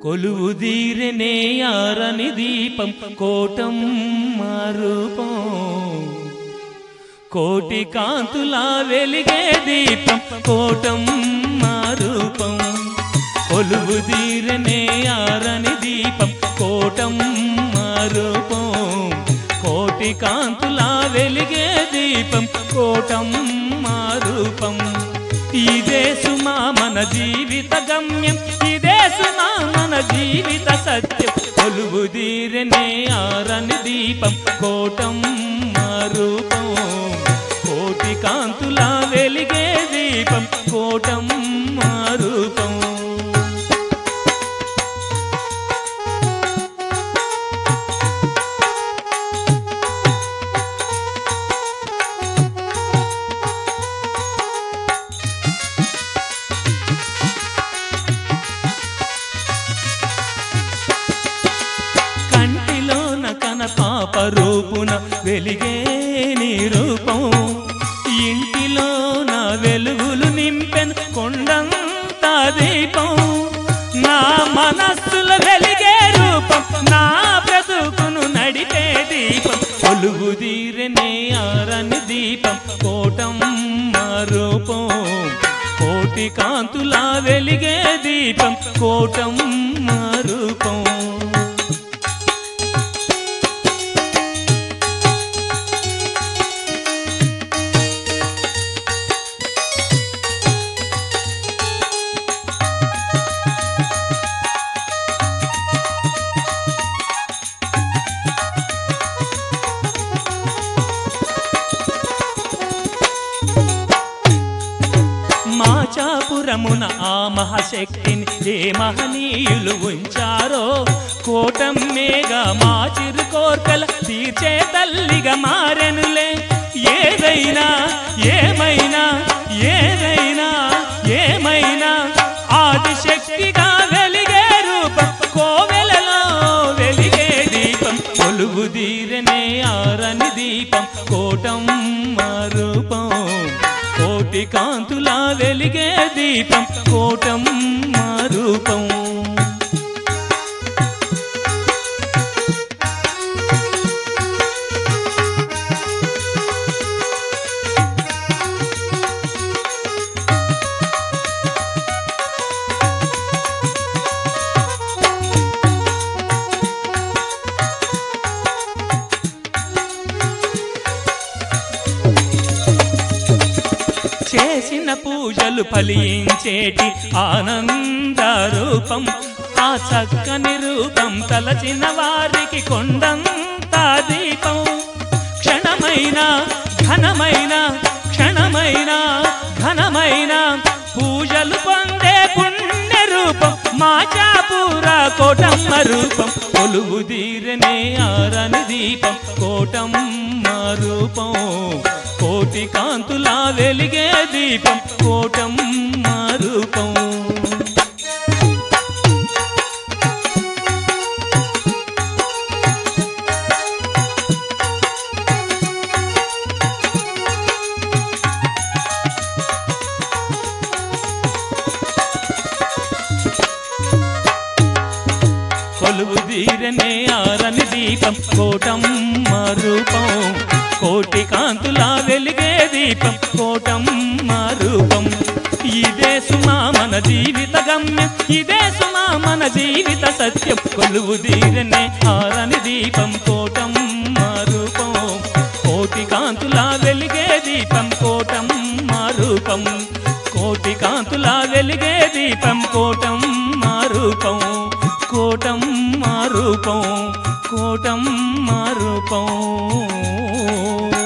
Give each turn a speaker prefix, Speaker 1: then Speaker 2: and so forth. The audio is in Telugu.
Speaker 1: కొలువు దీరనే ఆరని దీపం కోటం రూపం కోటి కాంతులా వెలిగే దీపం కోటం రూపం కొలువు దీరనే ఆరని దీపం కోటం రూపం కోటి కాంతులా వెలిగే దీపం కోటం రూపం ఇదే సుమా మన జీవిత గమ్యం ఇదే సుమా మన జీవిత సత్యం కొలువు దీరనే ఆరని దీపం కోటం రూపం కోటి కాంతులా వెలిగే దీపం కోటం రూపం కంటిలోన కన పాప రూపున వెలిగే నీ రూపం ఇంటిలోన వెలుగులు నింపెన్ కొండంత దీపం నా మనస్సుల వెలిగే రూపం నా బ్రతుకును నడిపే దీపం కొలుగు తీరనే ఆరని దీపం కోటం రూపం కోటి కాంతులా వెలిగే దీపం కోటం రూపం మాచాపురమున ఆ మహాశక్తిని ఏ మహనీయులు ఉంచారో కోటం మేఘ మా చిరు కోర్కల తీర్చే తల్లిగా మారెనులే ఏదైనా ఏమైనా ఏదైనా ఏమైనా ఆదిశక్తిగా వెలిగే రూపం కోవెలలో వెలిగే దీపం కొలువు దీరనే ఆరని దీపం కోటం రూపం కోటి కాంతులా వెలిగే దీపం కోటం రూపం చేసిన పూజలు ఫలించేటి ఆనంద రూపం ఆ చక్కని రూపం తలచిన వారికి కొండంత దీపం క్షణమైన ఘనమైన క్షణమైన ఘనమైన పూజలు పొందే పుణ్య రూపం మాచాపూర కోటమ్మ రూపం కొలువు దీరనే ఆరని దీపం కోటమ్మ రూపం కోటి కాంతులా వెలిగే దీపం కోటమ్మ రూపం కొలువు దీరనే ఆరని దీపం కోటమ్మ రూపం కోటి కాంతులా వెలిగే దీపం కోటమ్మ రూపం ఇదే సుమా మన జీవిత గమ్యం ఇదే సుమా మన జీవిత సత్యం కొలువు దీరనే ఆరని దీపం కోటమ్మ రూపం కోటి కాంతులా వెలిగే దీపం కోటమ్మ రూపం కోటి కాంతులా వెలిగే దీపం కోటమ్మ రూపం కోటమ్మ రూపం కోటమ్మ రూపం